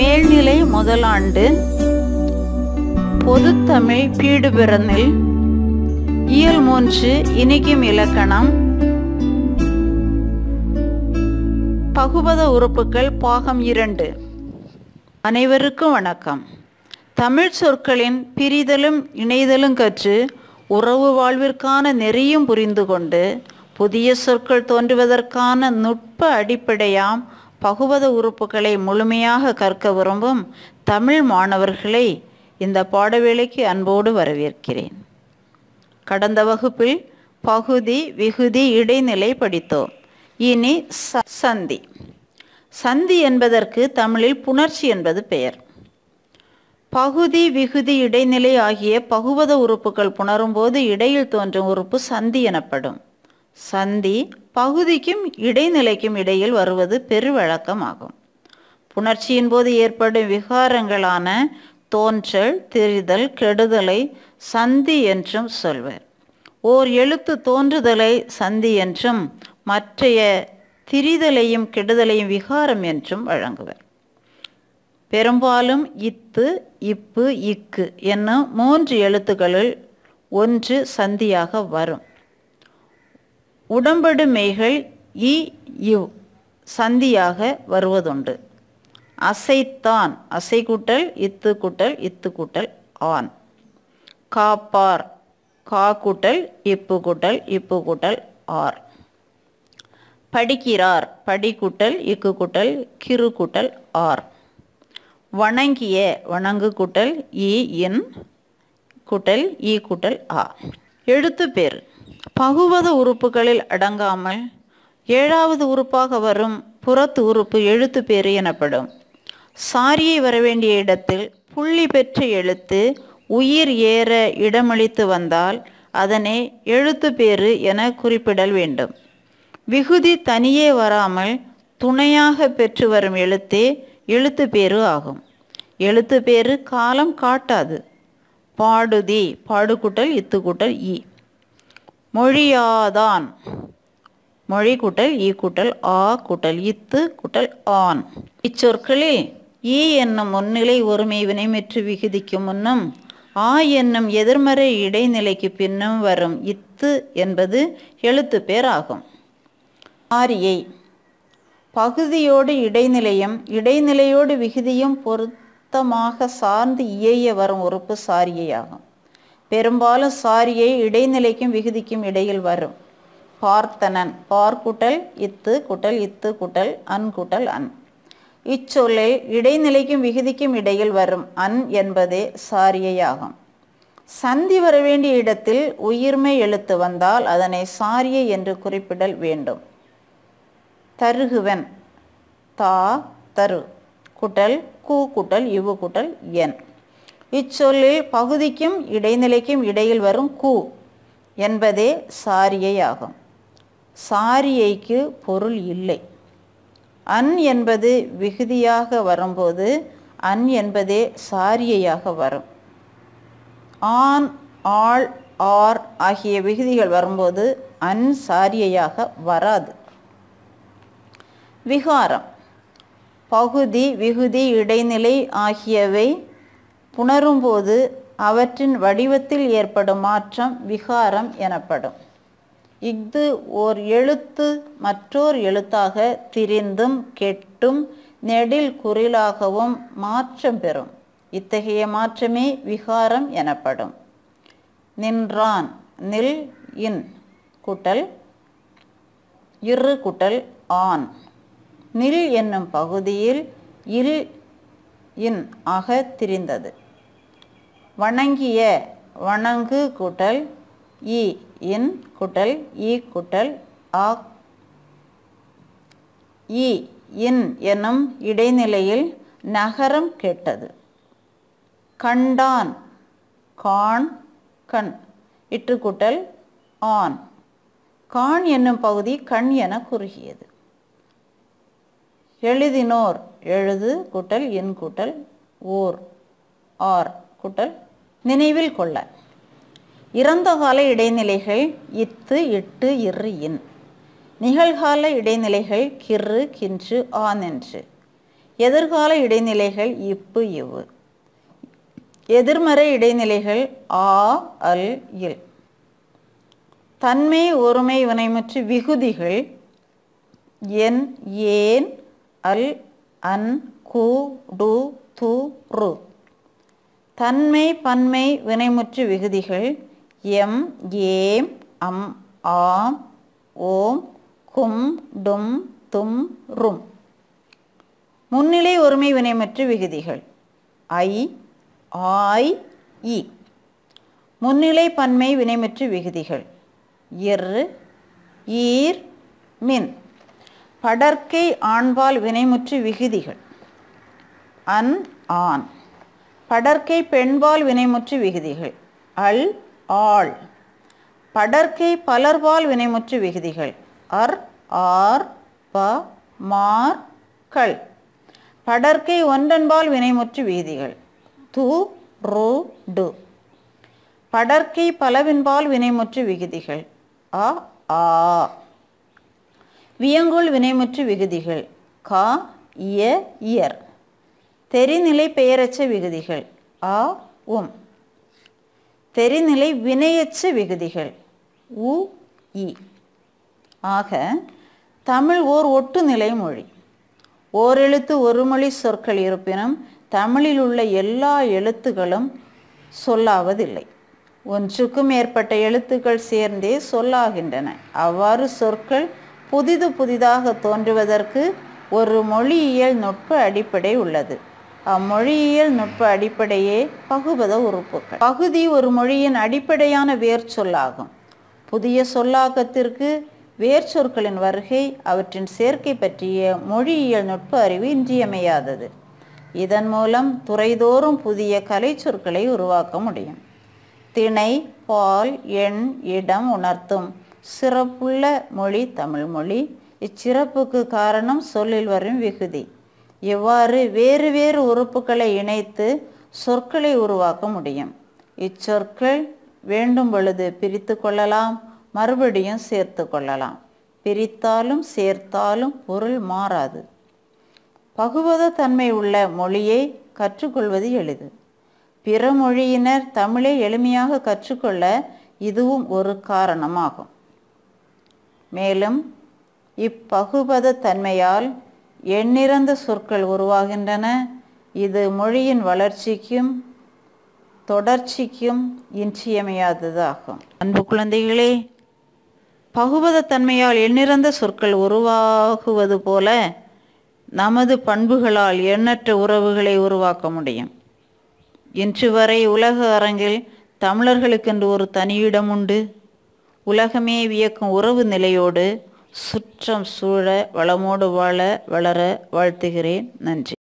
மேல்நிலை முதலாண்டு பொதுத்தமிழ் பீடுபிறனில் இயல் மூன்று இனிக்கும் இலக்கணம் பகுபத உறுப்புகள் பாகம் இரண்டு அனைவருக்கும் வணக்கம் தமிழ் சொற்களின் பிரிதலும் இணைதலும் கற்று உறவு வாழ்விற்கான நெறியும் புரிந்து கொண்டு புதிய சொற்கள் தோன்றுவதற்கான நுட்ப அடிப்படையாம் பகுபத உறுப்புகளை முழுமையாக கற்க விரும்பும் தமிழ் மாணவர்களை இந்த பாடவேளைக்கு அன்போடு வரவேற்கிறேன் கடந்த வகுப்பில் பகுதி விகுதி இடைநிலை படித்தோம் இனி ச- சந்தி சந்தி என்பதற்கு தமிழில் புணர்ச்சி என்பது பெயர் பகுதி விகுதி இடைநிலை ஆகிய பகுபத உறுப்புகள் புணரும்போது இடையில் தோன்றும் உறுப்பு சந்தி எனப்படும் சந்தி பகுதிக்கும் இடைநிலைக்கும் இடையில் வருவது பெருவழக்கமாகும் புணர்ச்சியின் போது ஏற்படும் விகாரங்களான தோன்றல் திரிதல் கெடுதலை சந்தி என்றும் சொல்வர் ஓர் எழுத்து தோன்றுதலை சந்தி என்றும் மற்றைய திரிதலையும் கெடுதலையும் விகாரம் என்றும் வழங்குவர் பெரும்பாலும் இத்து இப்பு இக்கு என்னும் மூன்று எழுத்துக்களில் ஒன்று சந்தியாக வரும் உடம்படு மெய்கள் இ யு சந்தியாக வருவதுண்டு அசைத்தான் அசை கூட்டல் இத்து கூட்டல் இத்து கூட்டல் ஆன் காப்பார் கா கூட்டல் இப்பு கூட்டல் இப்பு கூட்டல் ஆர் படிக்கிறார் படி கூட்டல் இக்கு கூட்டல் கிரு கூட்டல் ஆர் வணங்கிய வணங்கு கூட்டல் இ இன் கூட்டல் ஈ கூட்டல் ஆ எழுத்து பேர் பகுவத உறுப்புகளில் அடங்காமல் ஏழாவது உறுப்பாக வரும் புறத்து உறுப்பு எழுத்து பேறு எனப்படும் சாரியை வரவேண்டிய இடத்தில் புள்ளி பெற்ற எழுத்து உயிர் ஏற இடமளித்து வந்தால் அதனை எழுத்து பேறு என குறிப்பிடல் வேண்டும் விகுதி தனியே வராமல் துணையாக பெற்று வரும் எழுத்தே எழுத்து பேறு ஆகும் எழுத்து பேறு காலம் காட்டாது பாடுதி பாடுகுட்டல் இத்து கூட்டல் ஈ மொழியாதான் மொழி கூட்டல் ஈ கூட்டல் ஆ கூட்டல் இத்து கூட்டல் ஆன் இச்சொற்களில் ஈ என்னும் முன்னிலை ஒருமை வினைமெற்று விகுதிக்கு முன்னும் ஆ என்னும் எதிர்மறை இடைநிலைக்கு பின்னும் வரும் இத்து என்பது எழுத்து பேர் ஆகும் ஆரியை பகுதியோடு இடைநிலையும் இடைநிலையோடு விகுதியும் பொருத்தமாக சார்ந்து இயைய வரும் உறுப்பு சாரியை-ஆகும் பெரும்பாலும் சாரியை இடைநிலைக்கும் விகுதிக்கும் இடையில் வரும் பார்த்தனன் பார் கூட்டல் இத்து கூட்டல் இத்து கூட்டல் அன் கூட்டல் அன் இச்சொல்லில் இடைநிலைக்கும் விகுதிக்கும் இடையில் வரும் அன் என்பதே சாரியை-ஆகும் சந்தி வர வேண்டிய இடத்தில் உயிர்மை எழுத்து வந்தால் அதனை சாரியை என்று குறிப்பிடல் வேண்டும் தருகுவன் தா தரு குட்டல் கூ குட்டல் இவு குட்டல் என் இச்சொல்லில் பகுதிக்கும் இடைநிலைக்கும் இடையில் வரும் கூ என்பதே சாரியை ஆகும் சாரியைக்கு பொருள் இல்லை அன் என்பது விகுதியாக வரும்போது அன் என்பதே சாரியையாக வரும் ஆன் ஆள் ஆர் ஆகிய விகுதிகள் வரும்போது அன் சாரியையாக வராது விகாரம் பகுதி விகுதி இடைநிலை ஆகியவை புணரும்போது அவற்றின் வடிவத்தில் ஏற்படும் மாற்றம் விகாரம் எனப்படும் இஃது ஓர் எழுத்து மற்றோர் எழுத்தாக திரிந்தும் கெட்டும் நெடில் குறிலாகவும் மாற்றம் பெறும் இத்தகைய மாற்றமே விகாரம் எனப்படும் நின்றான் நில் இன் குட்டல் இரு குட்டல் ஆன் நில் என்னும் பகுதியில் இல் இன் ஆக திரிந்தது வணங்கிய வணங்கு கூட்டல் இ இன் குட்டல் ஈ குட்டல் ஆ இ இன் எனும் இடைநிலையில் நகரம் கெட்டது கண்டான் கான் கண் இட்டுக்குட்டல் ஆன் கான் என்னும் பகுதி கண் என குறுகியது எழுதினோர் எழுது குட்டல் என் குட்டல் ஓர் ஆர் குட்டல் நினைவில் கொள்ள இறந்த கால இடைநிலைகள் இத்து இட்டு இரு இன் நிகழ்கால இடைநிலைகள் கிறு கின்று ஆன் என்று எதிர்கால இடைநிலைகள் இப்பு இவ்வு எதிர்மறை இடைநிலைகள் ஆ அல் இல் தன்மை ஒருமை வினைமுற்று விகுதிகள் என் ஏன் அல் அன் கு டு து ரு தன்மை பன்மை வினைமுற்று விகுதிகள் எம் ஏம் அம் ஆம் ஓம் கும் டும் தும் ரும் முன்னிலை ஒருமை வினைமுற்று விகுதிகள் ஐ ஆய் இ முன்னிலை பன்மை வினைமுற்று விகுதிகள் இர் ஈர் மின் படர்க்கை ஆண்பால் வினைமுற்று விகுதிகள் அன் ஆன் படர்க்கை பெண்பால் வினைமுற்று விகுதிகள் அல் ஆள் படர்க்கை பலர்பால் வினைமுற்று விகுதிகள் அர் ஆர் ப மார் கள் படர்க்கை ஒன்றன்பால் வினைமுற்று விகுதிகள் து ரு டு படர்க்கை பலவின்பால் வினைமுற்று விகுதிகள் அ ஆ வியங்குள் வினைமுற்று விகுதிகள் கா இய இயர் தெரிநிலை பெயரச்ச விகுதிகள் ஆ உம் தெரிநிலை வினையச்ச விகுதிகள் உ இ ஆக தமிழ் ஓர் ஒட்டுநிலை மொழி ஓரெழுத்து ஒரு மொழி சொற்கள் இருப்பினும் தமிழில் உள்ள எல்லா எழுத்துகளும் சொல்லாவதில்லை ஒன்றுக்கும் மேற்பட்ட எழுத்துக்கள் சேர்ந்தே சொல்லாகின்றன அவ்வாறு சொற்கள் புதிது புதிதாக தோன்றுவதற்கு ஒரு மொழியியல் நுட்ப அடிப்படை உள்ளது அம்மொழியியல் நுட்ப அடிப்படையே பகுபத உறுப்புகள் பகுதி ஒரு மொழியின் அடிப்படையான வேர் சொல்லாகும் புதிய சொல்லாக்கத்திற்கு வேர் சொற்களின் வருகை அவற்றின் சேர்க்கை பற்றிய மொழியியல் நுட்ப அறிவு இன்றியமையாதது இதன் மூலம் துறைதோறும் புதிய கலை சொற்களை உருவாக்க முடியும் திணை பால் எண் இடம் உணர்த்தும் சிறப்புள்ள மொழி தமிழ் மொழி இச்சிறப்புக்கு காரணம் சொல்லில் வரும் விகுதி இவ்வாறு வேறு வேறு உறுப்புகளை இணைத்து சொற்களை உருவாக்க முடியும் இச்சொற்கள் வேண்டும் பொழுது பிரித்து கொள்ளலாம் மறுபடியும் சேர்த்து கொள்ளலாம் பிரித்தாலும் சேர்த்தாலும் பொருள் மாறாது பகுவத தன்மை உள்ள மொழியை கற்றுக்கொள்வது எளிது பிற மொழியினர் தமிழை எளிமையாக கற்றுக்கொள்ள இதுவும் ஒரு காரணமாகும் மேலும் இப்பகுபத தன்மையால் எண்ணிறந்த சொற்கள் உருவாகின்றன இது மொழியின் வளர்ச்சிக்கும் தொடர்ச்சிக்கும் இன்றியமையாததாகும் அன்பு குழந்தைகளே பகுபத தன்மையால் எண்ணிறந்த சொற்கள் உருவாகுவது போல நமது பண்புகளால் எண்ணற்ற உறவுகளை உருவாக்க முடியும் இன்று வரை உலக அரங்கில் தமிழர்களுக்கென்று ஒரு தனியிடம் உண்டு உலகமே வியக்கும் உறவு நிலையோடு சுற்றம் சூழ வளமோடு வாழ வளர வாழ்த்துகிறேன் நன்றி